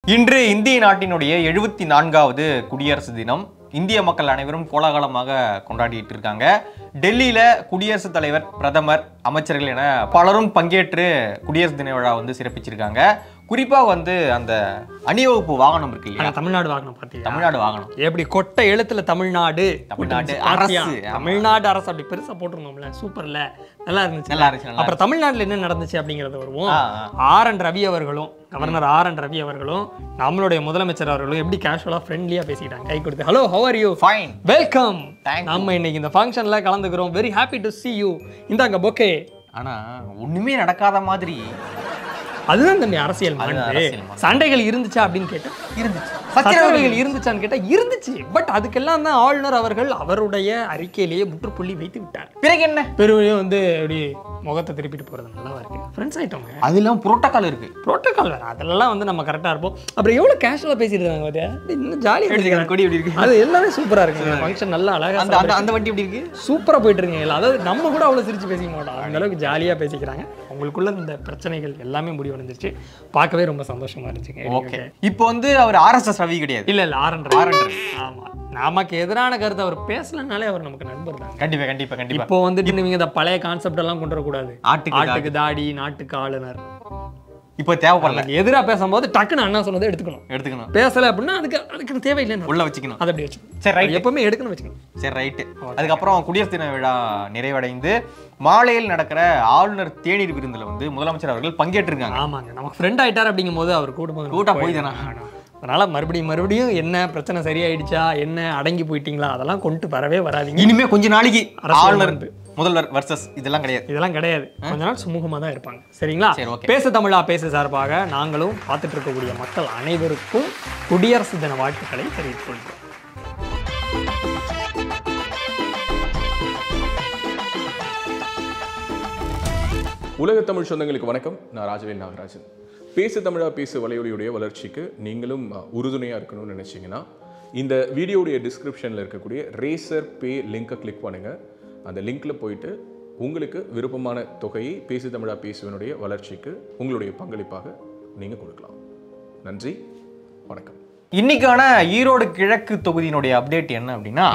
இன்று இந்திய நாட்டினுடைய எழுபத்தி நான்காவது குடியரசு தினம் இந்திய மக்கள் அனைவரும் கோலாகலமாக கொண்டாடிட்டு இருக்காங்க டெல்லியில குடியரசுத் தலைவர் பிரதமர் அமைச்சர்கள் என பலரும் பங்கேற்று குடியரசு தின விழா வந்து சிறப்பிச்சிருக்காங்க குறிப்பா வந்து அந்த அணிவகுப்பு வாகனம் இருக்கு இல்லையா ஆனா தமிழ்நாடு வாகனம் பாத்தீங்க தமிழ்நாடு வாகனம் எப்படி கொட்டை எழுத்துல தமிழ்நாடு தமிழ்நாடு பாத்தியா? அரசு, ஆமா. தமிழ்நாடு அரசு அப்படி பெருசா போட்டிருந்தோம்ல சூப்பர்ல நல்லா இருந்துச்சு நல்லா இருந்துச்சு நல்லா அப்புறம் தமிழ்நாட்டுல என்ன நடந்துச்சு அப்படிங்கறது வருவோம் ஆ, ஆ. ஆர் என் ரவி அவர்களும் கவர்னர் ஆர் என் ரவி அவர்களும் நம்மளுடைய முதலமைச்சர் அவர்களும் எப்படி கேஷுவலா ஃப்ரெண்ட்லியா பேசிக்கிட்டாங்க கை கொடுத்து hello how are you fine welcome Thank you. நம்ம இன்னைக்கு இந்த ஃபங்க்ஷன்ல கலந்துக்கிறோம் very happy to see you இந்தாங்க பொக்கே ஆனா ஒண்ணுமே நடக்காத மாதிரி அதுதான் தம்பி அரசியல் அதுதான் மாண்பு. அரசியல் மாண்பு. சண்டைகள் இருந்துச்சா அப்படின்னு கேட்டா இருந்துச்சு சச்சரவுகள் இருந்துச்சான்னு கேட்டா இருந்துச்சு பட் அதுக்கெல்லாம் தான் ஆளுநர் அவர்கள் அவருடைய அறிக்கையிலேயே முற்றுப்புள்ளி வைத்து விட்டார் பிறகு என்ன பெருமையும் வந்து அப்படி முகத்தை திருப்பிட்டு போறது நல்லா இருக்கு ஃப்ரெண்ட்ஸ் ஆயிட்டோங்க அதெல்லாம் புரோட்டோகால் இருக்கு புரோட்டோகால் வேற அதெல்லாம் வந்து நம்ம கரெக்டா இருப்போம் அப்புறம் எவ்வளவு கேஷுவலா பேசிட்டு இருக்காங்க பாத்தியா? அப்படியே இன்னும் ஜாலியா எடுத்துக்கலாம் கொடி எப்படி இருக்கு அது எல்லாமே சூப்பரா இருக்கு ஃபங்க்ஷன் நல்லா அழகா அந்த அந்த அந்த வண்டி எப்படி இருக்கு சூப்பரா போயிட்டு இருக்கீங்க அதாவது நம்ம கூட அவ்வளவு சிரிச்சு பேசிக்க மாட்டோம் அந்த அளவுக்கு ஜாலியா பேசிக்கிறாங்க உங்களுக்குள்ள இந்த பிரச்சனைகள் எல்லாமே முடிவடைஞ்சிருச்சு பார்க்கவே ரொம்ப சந்தோஷமா இருந்துச்சுங்க ஓகே இப்போ வந்து அவர் ஆர்எஸ்எஸ் ரவி கிடையாது இல்ல இல்ல ஆரன் ஆர் என் ரவி. ஆமா நமக்கு எதிரான கருத்தை அவர் பேசலனாலே அவர் நமக்கு நண்பர் தான் கண்டிப்பா கண்டிப்பா கண்டிப்பா இப்போ வந்துட்டு நீங்க இந்த பழைய கான்செப்ட் எல்லாம் கொண்டு வரக்கூடாது ஆட்டுக்கு ஆட்டுக்கு தாடி நாட்டுக்கு ஆளுநர் இப்போ தேவைப்படல நமக்கு எதிரா பேசும்போது டக்குன்னு அண்ணா சொன்னதை எடுத்துக்கணும் எடுத்துக்கணும் பேசல அப்படின்னா அதுக்கு அதுக்கு தேவையில்லைன்னு உள்ள வச்சுக்கணும் அதை அப்படி வச்சுக்கணும் சரி ரைட் அது எப்பவுமே எடுக்கணும் வச்சுக்கணும் சரி ரைட்டு அதுக்கப்புறம் குடியரசு தின விழா நிறைவடைந்து மாலையில் நடக்கிற ஆளுநர் தேநீர் விருந்துல வந்து முதலமைச்சர் அவர்கள் பங்கேற்றிருக்காங்க ஆமாங்க நமக்கு ஃப்ரெண்ட் ஆயிட்டார் அப்படிங்கும் போது அவர் கூடும்போது நம்ம கூட்டா போய் தானே ஆகணும். அதனால மறுபடியும் மறுபடியும் என்ன பிரச்சனை சரியாயிடுச்சா என்ன அடங்கி போயிட்டீங்களா அதெல்லாம் கொண்டு வரவே வராதீங்க இனிமே கொஞ்ச நாளைக்கு அரசியல் ஆளுநர் வந்து. முதல்வர் வர்சஸ் இதெல்லாம் கிடையாது இதெல்லாம் கிடையாது கொஞ்ச நாள் சுமூகமா தான் இருப்பாங்க சரிங்களா சரி, okay. பேச தமிழா பேச சார்பாக நாங்களும் பார்த்துட்டு இருக்கக்கூடிய மக்கள் அனைவருக்கும் குடியரசு தின வாழ்த்துக்களை தெரிவித்துக் கொள்கிறோம் உலக தமிழ் சொந்தங்களுக்கு வணக்கம் நான் ராஜவேல் நாகராஜன் பேசு தமிழா பேசு வலையொலியுடைய வளர்ச்சிக்கு நீங்களும் அஹ், உறுதுணையா இருக்கணும்னு நினைச்சீங்கன்னா இந்த வீடியோடைய டிஸ்கிரிப்ஷனில் இருக்கக்கூடிய ரேசர் பே லிங்கை கிளிக் பண்ணுங்க அந்த லிங்க்ல போயிட்டு உங்களுக்கு விருப்பமான தொகையை பேசு தமிழா பேசுவனுடைய வளர்ச்சிக்கு உங்களுடைய பங்களிப்பாக நீங்க கொடுக்கலாம் நன்றி வணக்கம் இன்னைக்கான ஈரோடு கிழக்கு தொகுதியினுடைய அப்டேட் என்ன அப்படின்னா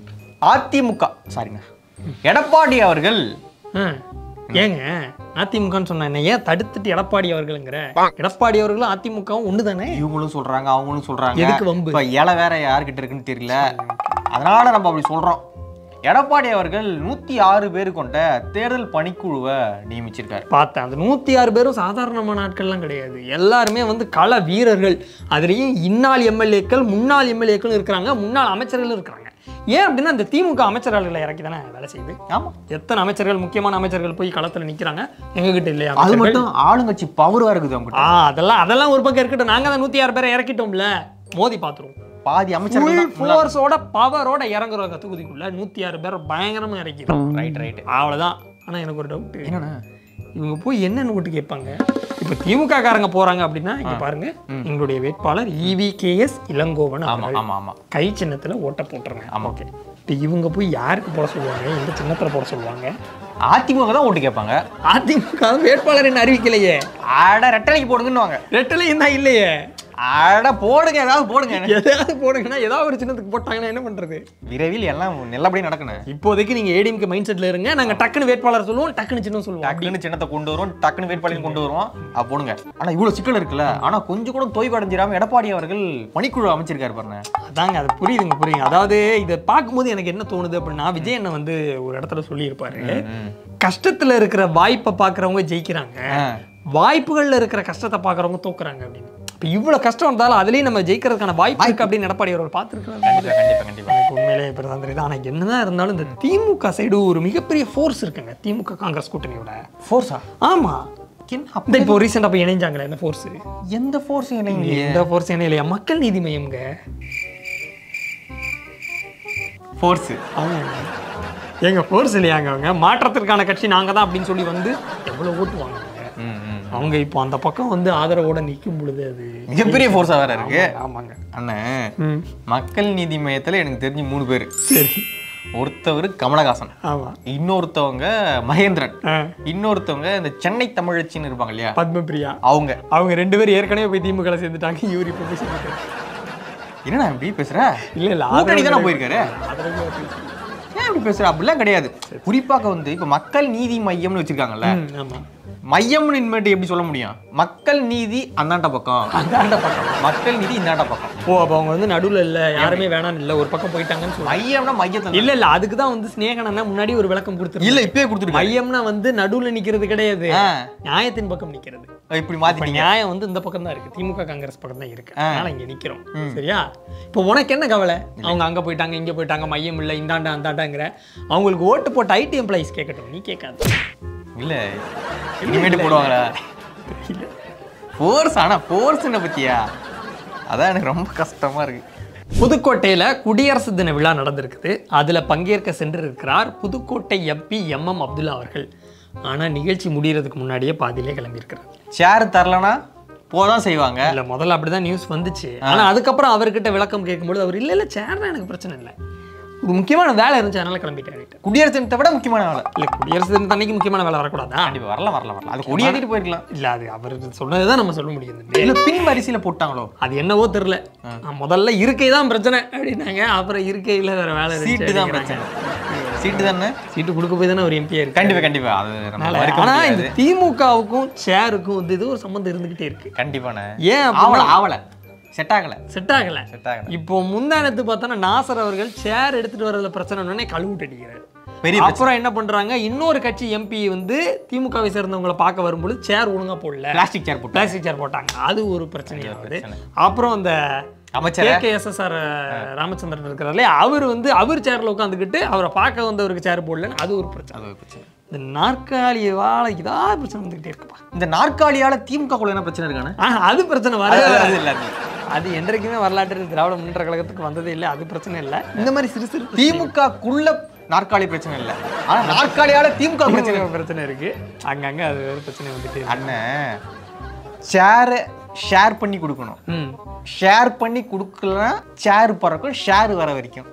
அதிமுக சாரிங்க எடப்பாடி அவர்கள் ஆ, ஏங்க அதிமுகன்னு சொன்ன என்ன ஏன் தடுத்துட்டு எடப்பாடி அவர்களுங்கிற எடப்பாடி அவர்களும் அதிமுகவும் ஒன்று தானே இவங்களும் சொல்றாங்க அவங்களும் சொல்றாங்க எதுக்கு வம்பு? இப்ப இலை வேற யார்கிட்ட இருக்குன்னு தெரியல அதனால நம்ம அப்படி சொல்றோம் எடப்பாடி அவர்கள் நூத்தி ஆறு பேர் கொண்ட தேர்தல் பணிக்குழுவை நியமிச்சிருக்காரு பார்த்தேன் அந்த நூற்றி ஆறு பேரும் சாதாரணமான ஆட்கள்லாம் கிடையாது எல்லாருமே வந்து கள வீரர்கள் அதுலேயும் இந்நாள் எம்எல்ஏக்கள் முன்னாள் எம்எல்ஏக்கள் இருக்கிறாங்க முன்னாள் அமைச்சர்கள் இருக்கிறாங்க ஏன் அப்படின்னா இந்த திமுக அமைச்சர்களை இறக்கி தானே வேலை செய்யுது ஆமா எத்தனை அமைச்சர்கள் முக்கியமான அமைச்சர்கள் போய் களத்துல நிக்கிறாங்க எங்ககிட்ட இல்லையா அது அமைச்சர்கள்? மட்டும் ஆளுங்கட்சி பவரா இருக்குது அவங்க ஆ அதெல்லாம் அதெல்லாம் ஒரு பக்கம் இருக்கட்டும் நாங்க தான் நூத்தி ஆறு பேரை இறக்கிட்டோம்ல மோதி பாத்துருவோம் பாதி அமைச்சர்கள் ஃபுல் ஃபோர்ஸோட பவரோட இறங்குறவங்க தொகுதிக்குள்ள நூத்தி ஆறு பேர் பயங்கரமா இறக்கிடும் ரைட் ரைட் அவ்வளவுதான் ஆனா எனக்கு ஒரு டவுட் என்னண்ணா இவங்க போய் என்னன்னு ஓட்டு கேட்பாங்க இப்போ திமுக காரங்க போறாங்க அப்படின்னா இங்க பாருங்க எங்களுடைய வேட்பாளர் இவிகேஎஸ் இளங்கோவன் ஆமா அவர்கள் ஆமா ஆமா கை சின்னத்துல ஓட்ட போட்டுருங்க ஓகே இப்போ இவங்க போய் யாருக்கு போட சொல்லுவாங்க எந்த சின்னத்துல போட சொல்லுவாங்க அதிமுக தான் ஓட்டு கேட்பாங்க அதிமுக வேட்பாளர் என்ன அறிவிக்கலையே அட ரெட்டலைக்கு போடுங்கன்னுவாங்க ரெட்டலை என்ன இல்லையே அட போடுங்க ஏதாவது போடுங்க எதாவது போடுங்கன்னா ஏதாவது ஒரு சின்னத்துக்கு போட்டாங்கன்னா என்ன பண்றது விரைவில் எல்லாம் நல்லபடியா நடக்கணும் இப்போதைக்கு நீங்க ஏடிஎம்கே மைண்ட் செட்ல இருங்க நாங்க டக்குன்னு வேட்பாளர் சொல்லுவோம் டக்குன்னு சின்னம் சொல்லுவோம் டக்குன்னு சின்னத்தை கொண்டு வருவோம் டக்குன்னு வேட்பாளையம் கொண்டு வருவோம் அப்ப போடுங்க ஆனா இவ்வளவு சிக்கல் இருக்குல்ல ஆனா கொஞ்சம் கூட தொய்வு அடைஞ்சிராம எடப்பாடி அவர்கள் பணிக்குழு அமைச்சிருக்காரு பாருங்க அதாங்க அது புரியுதுங்க புரியுங்க அதாவது இதை பார்க்கும்போது எனக்கு என்ன தோணுது அப்படின்னா விஜய் அண்ணன் வந்து ஒரு இடத்துல சொல்லியிருப்பாரு கஷ்டத்துல இருக்கிற வாய்ப்பை பார்க்கறவங்க ஜெயிக்கிறாங்க வாய்ப்புகள்ல இருக்கிற கஷ்டத்தை பார்க்கறவங்க தோக்குறாங்க அப்படின்னு இப்போ இவ்வளவு கஷ்டம் இருந்தாலும் அதுலயும் நம்ம ஜெயிக்கிறதுக்கான வாய்ப்பு இருக்கு அப்படின்னு எடப்பாடி அவர்கள் பார்த்துருக்காங்க கண்டிப்பா கண்டிப்பா கண்டிப்பா எனக்கு உண்மையிலேயே இப்படி தெரியுது ஆனா என்னதான் இருந்தாலும் இந்த திமுக சைடு ஒரு மிகப்பெரிய ஃபோர்ஸ் இருக்குங்க திமுக காங்கிரஸ் கூட்டணியோட ஃபோர்ஸா ஆமா என்ன இந்த இப்போ ரீசெண்டாக போய் இணைஞ்சாங்களே என்ன ஃபோர்ஸ் எந்த ஃபோர்ஸ் இல்லைங்க எந்த ஃபோர்ஸ் என்ன இல்லையா மக்கள் நீதி மையம்ங்க ஃபோர்ஸ் ஆமாங்க எங்க ஃபோர்ஸ் இல்லையாங்க அவங்க மாற்றத்திற்கான கட்சி நாங்க தான் அப்படின்னு சொல்லி வந்து எவ்வளவு ஓட்டு வாங்குவாங்க அவங்க இப்போ அந்த பக்கம் வந்து ஆதரவோட நிற்கும் பொழுது அது மிகப்பெரிய ஃபோர்ஸா வேற இருக்கு ஆமாங்க அண்ணன் ம் மக்கள் நீதி மையத்துல எனக்கு தெரிஞ்சு மூணு பேர் சரி ஒருத்தவர் கமலஹாசன் ஆமா இன்னொருத்தவங்க மகேந்திரன் ஆ, இன்னொருத்தவங்க இந்த சென்னை தமிழச்சின்னு இருப்பாங்க இல்லையா பத்மபிரியா அவங்க அவங்க ரெண்டு பேரும் ஏற்கனவே போய் திமுக ல சேர்ந்துட்டாங்க இவர் இப்போ போய் சேர்ந்துட்டாரு. என்னடா இப்படி பேசுற இல்ல இல்ல கூட்டணி தானே ஆதரவு போயிருக்காரு ஆதரவு பேசி- ஏன் இப்படி பேசுற அப்படிலாம் கிடையாது குறிப்பாக வந்து இப்ப மக்கள் நீதி மையம்னு வச்சிருக்காங்கல்ல ம், ஆமா மையம்னு இனிமேட்டு எப்படி சொல்ல முடியும் மக்கள் நீதி அந்தாண்ட பக்கம் அந்தாண்ட பக்கம் மக்கள் நீதி இந்தாண்ட பக்கம் ஓ அப்ப அவங்க வந்து நடுவுல இல்ல யாருமே வேணாம்னு இல்ல ஒரு பக்கம் போயிட்டாங்கன்னு சொல்லுவாங்க மையம்னா மையத்தில் இல்ல இல்ல அதுக்கு தான் வந்து ஸ்நேகனா முன்னாடி ஒரு விளக்கம் கொடுத்துரு இல்ல இப்பயே கொடுத்துருக்காங்க மையம்னா வந்து நடுவுல நிக்கிறது கிடையாது ஆ. நியாயத்தின் பக்கம் நிக்கிறது இப்படி இப்ப மாத்திட்டீங்க நியாயம் வந்து இந்த பக்கம் தான் இருக்கு திமுக காங்கிரஸ் பக்கம் தான் இருக்கு அதனால இங்க நிக்கிறோம் சரியா இப்போ உனக்கு என்ன கவலை அவங்க அங்க போயிட்டாங்க இங்க போயிட்டாங்க மையம் இல்ல இந்தாண்டா அந்தாண்டாங்கிற அவங்களுக்கு ஓட்டு போட்ட ஐடி எம்ப்ளாயிஸ் கேட்கட்டும் நீ கேட்காத இல்ல இனிமேட்டு போடுவாங்களா ஃபோர்ஸ் ஆனா ஃபோர்ஸ்ன பத்தியா அதான் எனக்கு ரொம்ப கஷ்டமா இருக்கு புதுக்கோட்டையில குடியரசு தின விழா நடந்திருக்குது அதுல பங்கேற்க சென்றிருக்கிறார் Pudukkottai MP M M Abdullah அவர்கள் ஆனா நிகழ்ச்சி முடியறதுக்கு முன்னாடியே பாதியிலே கிளம்பியிருக்கிறார் சேர் தரலனா போதான் செய்வாங்க இல்ல முதல்ல அப்படிதான் நியூஸ் வந்துச்சு ஆனா அதுக்கப்புறம் அவர்கிட்ட விளக்கம் கேட்கும்போது அவர் இல்ல இல்ல சேர்னா எனக்கு பிரச்சனை இல்லை ஒரு முக்கியமான வேலை இருந்துச்சு அதனால கிளம்பிட்டாரு குடியரசு தினத்தை விட முக்கியமான வேலை இல்ல குடியரசு தினத்து அன்னைக்கு முக்கியமான வேலை வரக்கூடாதா கண்டிப்பா வரல வரல வரல அது கொடியேற்றிட்டு போயிருக்கலாம் இல்ல அது அவர் சொன்னதுதான் நம்ம சொல்ல முடியும் இல்ல பின் வரிசையில போட்டாங்களோ அது என்னவோ தெரியல முதல்ல இருக்கை தான் பிரச்சனை அப்படின்னாங்க அப்புறம் இருக்கையில வேற வேலை இருந்துச்சு சீட்டு தான் அப்படிங்கிறாங்க. பிரச்சனை சீட்டு தானே சீட்டு கொடுக்க போய் தானே ஒரு எம்பியா இருக்கு கண்டிப்பா கண்டிப்பா அது நம்ம அதனால, மறுக்க ஆனா முடியாது. இந்த திமுகவுக்கும் சேருக்கும் வந்து இது ஒரு சம்பந்தம் இருந்துகிட்டே இருக்கு கண்டிப்பாண்ணே ஏன் ஆவல அப்படின்னா ஆவல செட் ஆகல செட் ஆகல செட் ஆகல இப்போ முந்தானத்து பார்த்தோன்னா நாசர் அவர்கள் சேர் எடுத்துட்டு வரதுல பிரச்சனை உடனே கழுவிட்டு அடிக்கிறாரு பெரிய அப்புறம் என்ன பண்றாங்க இன்னொரு கட்சி எம்பி வந்து திமுகவை சேர்ந்தவங்களை பார்க்க வரும்பொழுது சேர் ஒழுங்கா போடல பிளாஸ்டிக் சேர் போட்டு பிளாஸ்டிக் சேர் போட்டாங்க அது ஒரு பிரச்சனையாகுது பிரச்சனை. அப்புறம் அந்த அமைச்சர் கேகேஎஸ்எஸ்ஆர் ராமச்சந்திரன் இருக்கிறார்களே அவர் வந்து அவர் சேர்ல உட்காந்துக்கிட்டு அவரை பார்க்க வந்தவருக்கு சேர் போடலன்னு அது ஒரு பிரச்சனை அது ஒரு பிரச்சனை இந்த நாற்காலியால இதாவது பிரச்சனை வந்துகிட்டே இருக்குப்பா இந்த நாற்காலியால திமுக குள்ள என்ன பிரச்சனை இருக்கானே ஆஹ் அது பிரச்சனை அது வர அது இல்ல அது இல்ல. அது என்றைக்குமே வரலாற்றில் திராவிட முன்னேற்ற கழகத்துக்கு வந்ததே இல்லை அது பிரச்சனை இல்லை இந்த மாதிரி சிறு சிறு திமுக குள்ள நாற்காலி பிரச்சனை இல்ல ஆனா நாற்காலியால திமுக பிரச்சனை பிரச்சனை பிரச்சனை இருக்கு அங்கங்க அது வேற பிரச்சனை வந்துட்டு இருக்கு. அண்ணன் ஷேரை ஷேர் பண்ணி கொடுக்கணும் ம் ஷேர் பண்ணி கொடுக்கலன்னா ஷேர் பறக்கும் ஷேர் வர வரைக்கும்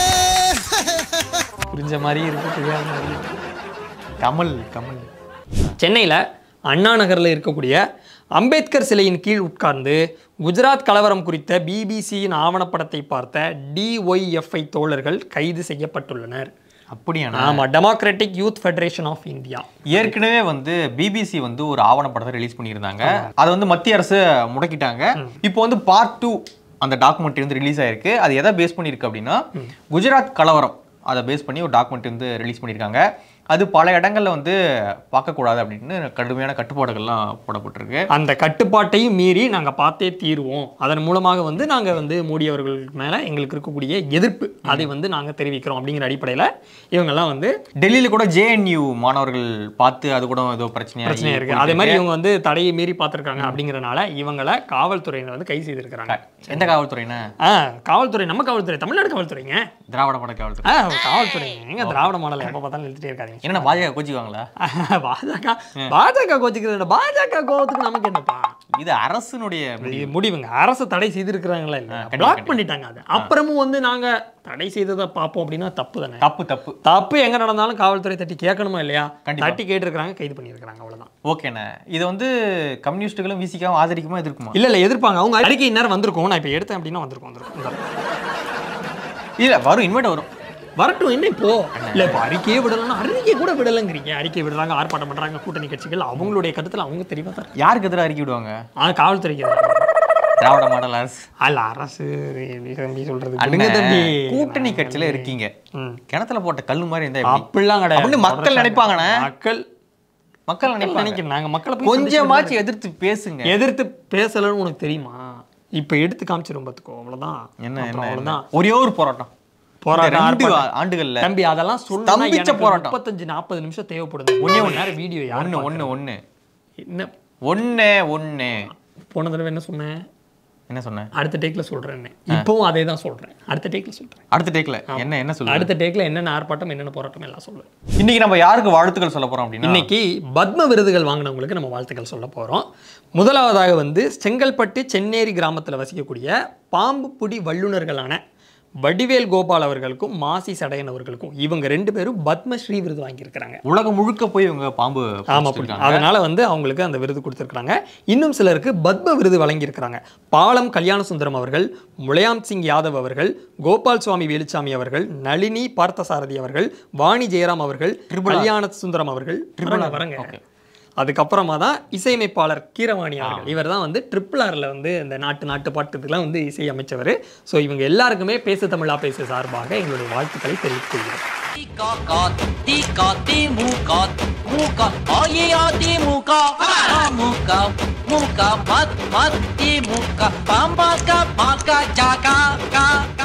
புரிஞ்ச மாதிரி இருக்கு புரியாத மாதிரி இருக்கு கமல் கமல் சென்னையில் அண்ணா நகரில் இருக்கக்கூடிய அம்பேத்கர் சிலையின் கீழ் உட்கார்ந்து குஜராத் கலவரம் குறித்த பிபிசியின் ஆவணப்படத்தை பார்த்த டிஒய்எஃப்ஐ தோழர்கள் கைது செய்யப்பட்டுள்ளனர் அப்படியாண்ணா ஆமா democratic youth federation of India ஏற்கனவே வந்து பிபிசி வந்து ஒரு ஆவணப்படத்தை ரிலீஸ் பண்ணியிருந்தாங்க அதை வந்து மத்திய அரசு முடக்கிட்டாங்க இப்போ வந்து பார்ட் டூ அந்த டாக்குமெண்ட் வந்து ரிலீஸ் ஆயிருக்கு அது எதை பேஸ் பண்ணியிருக்கு அப்படின்னா குஜராத் கலவரம் அதை பேஸ் பண்ணி ஒரு டாக்குமெண்ட் வந்து ரிலீஸ் பண்ணியிருக்காங்க அது பல இடங்கள்ல வந்து பார்க்கக்கூடாது அப்படின்னு கடுமையான கட்டுப்பாடுகள்லாம் போடப்பட்டிருக்கு அந்த கட்டுப்பாட்டையும் மீறி நாங்கள் பார்த்தே தீருவோம் அதன் மூலமாக வந்து நாங்கள் வந்து மோடி அவர்கள் மேலே எங்களுக்கு இருக்கக்கூடிய எதிர்ப்பு அதை வந்து நாங்கள் தெரிவிக்கிறோம் அப்படிங்கிற அடிப்படையில் இவங்கெல்லாம் வந்து டெல்லியில கூட ஜேஎன்யூ மாணவர்கள் பார்த்து அது கூட ஏதோ பிரச்சனையா பிரச்சனை இருக்கு அதே மாதிரி இவங்க வந்து தடையை மீறி பார்த்துருக்காங்க அப்படிங்கிறனால இவங்களை காவல்துறையினர் வந்து கைது செய்திருக்கிறாங்க எந்த காவல்துறைனா ஆ காவல்துறை நம்ம காவல்துறை தமிழ்நாடு காவல்துறைங்க திராவிட மாடல் காவல்துறை ஆ காவல்துறைங்க எங்க திராவிட மாடல் எப்போ பார்த்தாலும் நிறுத்திட்டே இருக்காதீங்க என்னென்ன பாஜக கோச்சிக்குவாங்களா பாஜக பாஜக கோச்சிக்கிறது பாஜக கோவத்துக்கு நமக்கு என்னப்பா இது அரசினுடைய இது முடிவுங்க அரசு தடை செய்திருக்கிறாங்களா இல்ல கண்டிப்பா, பிளாக் பண்ணிட்டாங்க அது அப்புறமும் வந்து நாங்க தடை செய்ததை பார்ப்போம் அப்படின்னா தப்பு தானே தப்பு தப்பு தப்பு எங்க நடந்தாலும் காவல்துறை தட்டி கேட்கணுமா இல்லையா கண்டிப்பா. தட்டி கேட்டிருக்காங்க கைது பண்ணியிருக்காங்க அவ்வளவுதான் ஓகேண்ணே இது வந்து கம்யூனிஸ்டுகளும் விசிக்காவும் ஆதரிக்குமா எதிர்க்குமா இல்ல இல்ல எதிர்ப்பாங்க அவங்க அறிக்கை நேரம் வந்திருக்கும் நான் இப்ப எடுத்தேன் அப்படின்னா வந்திருக்கும் வந்திருக்கும் இந்த- இல்ல வரும் இனிமேட்டு வரும் வரட்டும் என்ன இப்போ இல்ல இப்போ அறிக்கையே விடலன்னா அறிக்கை கூட விடலைங்கிறீங்க அறிக்கை விடுறாங்க ஆர்ப்பாட்டம் பண்றாங்க கூட்டணி கட்சிகள் அவங்களுடைய கருத்துல அவங்க தெளிவா தான் இருக்கு. யாருக்கு எதிராக அறிக்கை விடுவாங்க ஆனா காவல்துறைக்கு எதிராக. திராவிட மாடல் அரசு அல்ல அரசு எப்படி தம்பி சொல்றது அண்ணே, விடுங்க தம்பி கூட்டணி கட்சியில இருக்கீங்க ம். கிணத்துல போட்ட கல்லு மாதிரி இருந்தா எப்படி அப்படிலாம் கிடையாது அப்படின்னு மக்கள் நினைப்பாங்கண்ணே. மக்கள் மக்கள் நினைப்பாங்க நினைக்கிறேன் நாங்க மக்களை போய் கொஞ்சமாச்சும் எதிர்த்து பேசுங்க எதிர்த்து பேசலன்னு உனக்கு தெரியுமா இப்ப எடுத்து காமிச்சிரும் பார்த்துக்கோ அவ்வளவுதான் என்ன அப்புறம் என்ன என்ன? அவ்வளவுதான் ஒரே ஒரு போராட்டம் போராட்டம் இந்த ரெண்டு ஆர்ப்பாட்டம். ஆண்டுகள்ல தம்பி அதெல்லாம் சொல்லணும்னா ஸ்தம்பிச்ச எனக்கு போராட்டம். முப்பத்தஞ்சு நாற்பது நிமிஷம் தேவைப்படுது ஒன்னே ஒன்று நேரம் வீடியோ யார் ஒண்ணு ஒண்ணு ஒண்ணு என்ன ஒண்ணு ஒண்ணு போன தடவை என்ன சொன்னேன் என்ன சொன்னேன் அடுத்த டேக்ல சொல்றேன் இப்பவும் அதே தான் சொல்றேன் அடுத்த டேக்ல சொல்றேன் அடுத்த டேக்ல என்ன என்ன சொல்லு அடுத்த டேக்ல என்னென்ன ஆர்ப்பாட்டம் என்னென்ன போராட்டம் எல்லாம் சொல்றேன் இன்னைக்கு நம்ம யாருக்கு வாழ்த்துக்கள் சொல்ல போறோம் அப்படின்னா இன்னைக்கு பத்ம விருதுகள் வாங்கினவங்களுக்கு நம்ம வாழ்த்துக்கள் சொல்ல போகிறோம் முதலாவதாக வந்து செங்கல்பட்டு சென்னேரி கிராமத்தில் வசிக்கக்கூடிய பாம்பு புடி வல்லுநர்களான வடிவேல் கோபால் அவர்களுக்கும் மாசி சடையன் அவர்களுக்கும் இவங்க ரெண்டு பேரும் பத்மஸ்ரீ விருது வாங்கியிருக்கிறாங்க உலகம் முழுக்க போய் இவங்க பாம்பு ஆமா பிடிச்சிருக்காங்க. அதனால வந்து அவங்களுக்கு அந்த விருது கொடுத்துருக்காங்க இன்னும் சிலருக்கு பத்ம விருது வழங்கியிருக்கிறாங்க பாலம் கல்யாண சுந்தரம் அவர்கள் முலையாம் சிங் யாதவ் அவர்கள் கோபால் சுவாமி வேலுச்சாமி அவர்கள் நளினி பார்த்தசாரதி அவர்கள் வாணி ஜெயராம் அவர்கள் கல்யாண சுந்தரம் அவர்கள் வரங்க, வரங்க அதுக்கப்புறமா தான் இசையமைப்பாளர் கீரவாணி அவர்கள் இவர் தான் வந்து ட்ரிபிள் ஆர்ல வந்து இந்த நாட்டு நாட்டு பாட்டுக்கெல்லாம் வந்து இசை அமைச்சவர் ஸோ இவங்க எல்லாருக்குமே பேசு தமிழா பேசு சார்பாக எங்களுடைய வாழ்த்துக்களை தெரிவித்துக் கொள்கிறோம் Tikat, tikat, timukat, muka, aye timuka, muka, muka, mat, mat, timuka, pamaka, paka, jaka, ka,